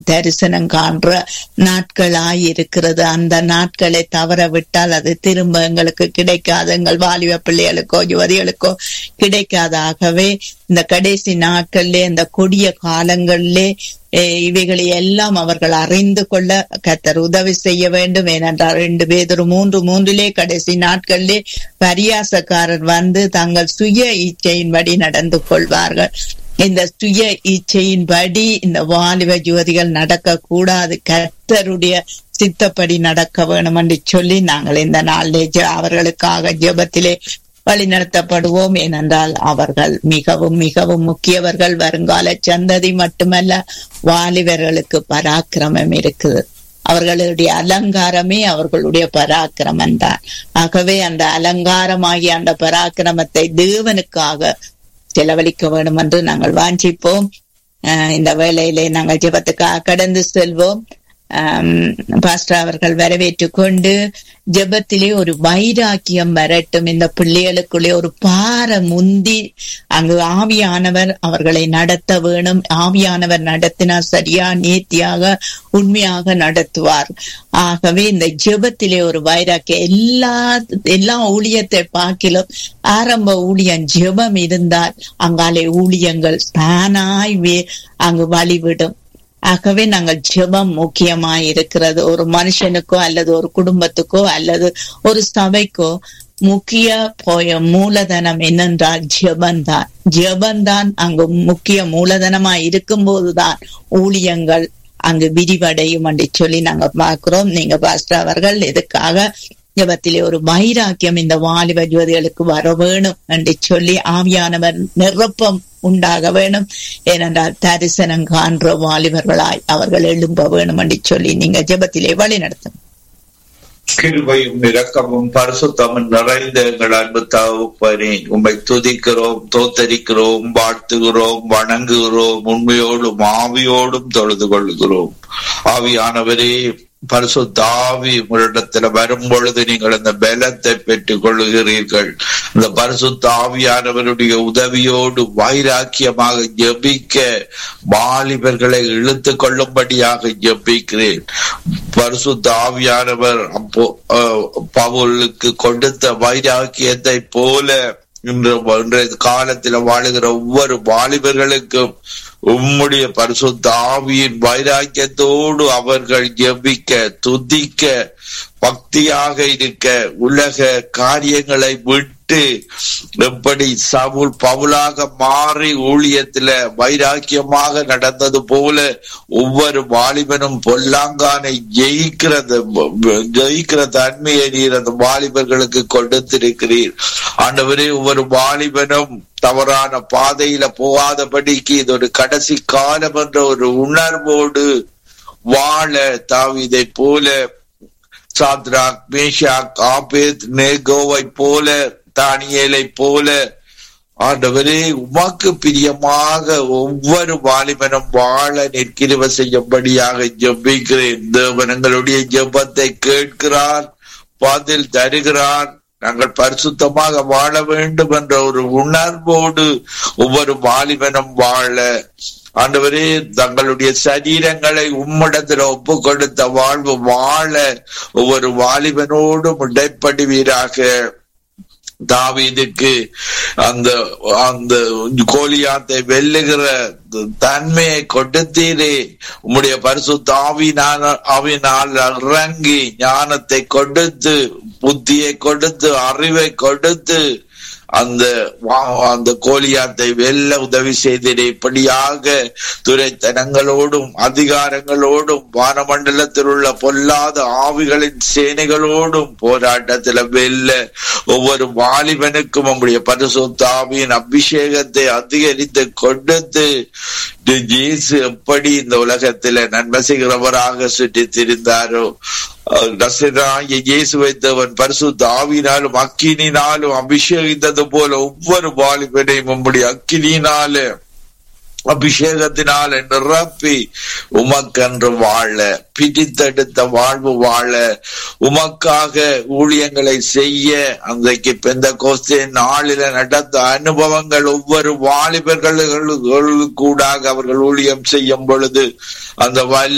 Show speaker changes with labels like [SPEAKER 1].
[SPEAKER 1] தரிசனம் காண்ற நாட்களாய் இருக்கிறது அந்த நாட்களை தவற விட்டால் அது திரும்ப எங்களுக்கு கிடைக்காது எங்கள் வாலிப பிள்ளைகளுக்கோ யுவதிகளுக்கோ கிடைக்காதாகவே இந்த கடைசி நாட்களிலே இந்த கொடிய காலங்களிலே இவைகளை எல்லாம் அவர்கள் அறிந்து கொள்ள கத்தர் உதவி செய்ய வேண்டும் ஏனென்றால் ரெண்டு பேர் மூன்று மூன்றிலே கடைசி நாட்களிலே பரியாசக்காரர் வந்து தங்கள் சுய இச்சையின்படி நடந்து கொள்வார்கள் இந்த சுய இச்சையின்படி இந்த வாலிப யுவதிகள் நடக்க கூடாது கத்தருடைய சித்தப்படி நடக்க வேணும் என்று சொல்லி நாங்கள் இந்த நாளிலே அவர்களுக்காக ஜெபத்திலே வழிநடத்தப்படுவோம் ஏனென்றால் அவர்கள் மிகவும் மிகவும் முக்கியவர்கள் வருங்கால சந்ததி மட்டுமல்ல வாலிபர்களுக்கு பராக்கிரமம் இருக்குது அவர்களுடைய அலங்காரமே அவர்களுடைய பராக்கிரமம் தான் ஆகவே அந்த அலங்காரமாகிய அந்த பராக்கிரமத்தை தேவனுக்காக செலவழிக்க வேண்டும் என்று நாங்கள் வாஞ்சிப்போம் இந்த வேளையிலே நாங்கள் ஜெபத்துக்காக கடந்து செல்வோம் பாஸ்டர் அவர்கள் வரவேற்று கொண்டு ஜெபத்திலே ஒரு வைராக்கியம் வரட்டும் இந்த பிள்ளைகளுக்குள்ளே ஒரு பார முந்தி அங்கு ஆவியானவர் அவர்களை நடத்த வேணும் ஆவியானவர் நடத்தினார் சரியா நேர்த்தியாக உண்மையாக நடத்துவார் ஆகவே இந்த ஜெபத்திலே ஒரு வைராக்கியம் எல்லா எல்லா ஊழியத்தை பார்க்கிலும் ஆரம்ப ஊழியம் ஜெபம் இருந்தால் அங்காலே ஊழியங்கள் தானாய் அங்கு வழிவிடும் ஆகவே நாங்கள் ஜெபம் முக்கியமாய் இருக்கிறது ஒரு மனுஷனுக்கோ அல்லது ஒரு குடும்பத்துக்கோ அல்லது ஒரு சபைக்கோ முக்கிய போய மூலதனம் என்னென்றால் ஜெபந்தான் ஜெபந்தான் அங்கு முக்கிய மூலதனமாய் இருக்கும் போதுதான் ஊழியங்கள் அங்கு விரிவடையும் என்று சொல்லி நாங்க பார்க்கிறோம் நீங்க பாஸ்டர் அவர்கள் எதுக்காக ஜபத்திலே ஒரு வைராக்கியம் இந்த வாலிப ஜோதிகளுக்கு வர வேணும் என்று சொல்லி ஆவியானவர் நிரப்பம் உண்டாக வேணும் ஏனென்றால் தரிசனம் காண்ற வாலிபர்களாய் அவர்கள் எழும்ப வேணும் என்று சொல்லி நீங்க ஜபத்திலே வழி நடத்தும்
[SPEAKER 2] கிருபையும் இரக்கமும் பரிசுத்தமும் நிறைந்த எங்கள் அன்பு தகப்பனே உண்மை துதிக்கிறோம் தோத்தரிக்கிறோம் வாழ்த்துகிறோம் வணங்குகிறோம் உண்மையோடும் ஆவியோடும் தொழுது கொள்கிறோம் ஆவியானவரே பரிசுத்தாவி உங்களிடத்துல வரும் பொழுது நீங்கள் அந்த பலத்தை பெற்றுக் கொள்ளுகிறீர்கள் இந்த பரிசுத்தாவியானவருடைய உதவியோடு வைராக்கியமாக ஜபிக்க வாலிபர்களை இழுத்து கொள்ளும்படியாக ஜபிக்கிறேன் பரிசுத்த ஆவியானவர் அப்போ பவுலுக்கு கொடுத்த வைராக்கியத்தை போல இன்று இன்றைய காலத்தில் வாழுகிற ஒவ்வொரு வாலிபர்களுக்கும் உம்முடைய பரிசுத்த ஆவியின் வைராக்கியத்தோடு அவர்கள் ஜெபிக்க துதிக்க பக்தியாக இருக்க உலக காரியங்களை விட்டு எப்படி சவுல் பவுலாக மாறி ஊழியத்துல வைராக்கியமாக நடந்தது போல ஒவ்வொரு வாலிபனும் பொல்லாங்கானை ஜெயிக்கிறது ஜெயிக்கிற தன்மையை நீர் அந்த வாலிபர்களுக்கு கொடுத்திருக்கிறீர் ஆண்டவரே ஒவ்வொரு வாலிபனும் தவறான பாதையில போகாதபடிக்கு இது ஒரு கடைசி காலம் என்ற ஒரு உணர்வோடு வாழ தாவிதை போல சாத்ராக் மேஷாக் ஆபேத் நேகோவை போல தானியலை போல ஆண்டவரே உமக்கு பிரியமாக ஒவ்வொரு வாலிபனும் வாழ நிற்கிற செய்யும்படியாக ஜெபிக்கிறேன் தேவனங்களுடைய ஜெபத்தை கேட்கிறார் பதில் தருகிறான் நாங்கள் பரிசுத்தமாக வாழ வேண்டும் என்ற ஒரு உணர்வோடு ஒவ்வொரு வாலிபனும் வாழ ஆண்டவரே தங்களுடைய சரீரங்களை உம்மிடத்தில் ஒப்பு கொடுத்த வாழ்வு வாழ ஒவ்வொரு வாலிபனோடும் இடைப்படுவீராக தாவீதுக்கு அந்த அந்த கோலியாத்தை வெல்லுகிற தன்மையை கொடுத்தீரே உம்முடைய பரிசு தாவினால் அவினால் இறங்கி ஞானத்தை கொடுத்து புத்தியை கொடுத்து அறிவை கொடுத்து அந்த அந்த கோலியாத்தை வெல்ல உதவி செய்தீரே இப்படியாக துறைத்தனங்களோடும் அதிகாரங்களோடும் வானமண்டலத்தில் உள்ள பொல்லாத ஆவிகளின் சேனைகளோடும் போராட்டத்தில் வெல்ல ஒவ்வொரு வாலிபனுக்கும் நம்முடைய பரிசுத்தாவியின் அபிஷேகத்தை அதிகரித்து கொடுத்து ஜேசு எப்படி இந்த உலகத்தில நன்மை செய்கிறவராக சுற்றி திரிந்தாரோ இயேசு வைத்தவன் பரிசுத்த ஆவினாலும் அக்கினினாலும் அபிஷேகித்தது போல ஒவ்வொரு வாலிபனையும் நம்முடைய அக்கினினால அபிஷேகத்தினால நிரப்பி உமக்கன்று வாழ பிடித்தெடுத்த வாழ்வு வாழ உமக்காக ஊழியங்களை செய்ய அன்றைக்கு பெந்த கோஸ்தே நாளில நடந்த அனுபவங்கள் ஒவ்வொரு வாலிபர்களுக்கு கூடாக அவர்கள் ஊழியம் செய்யும் பொழுது அந்த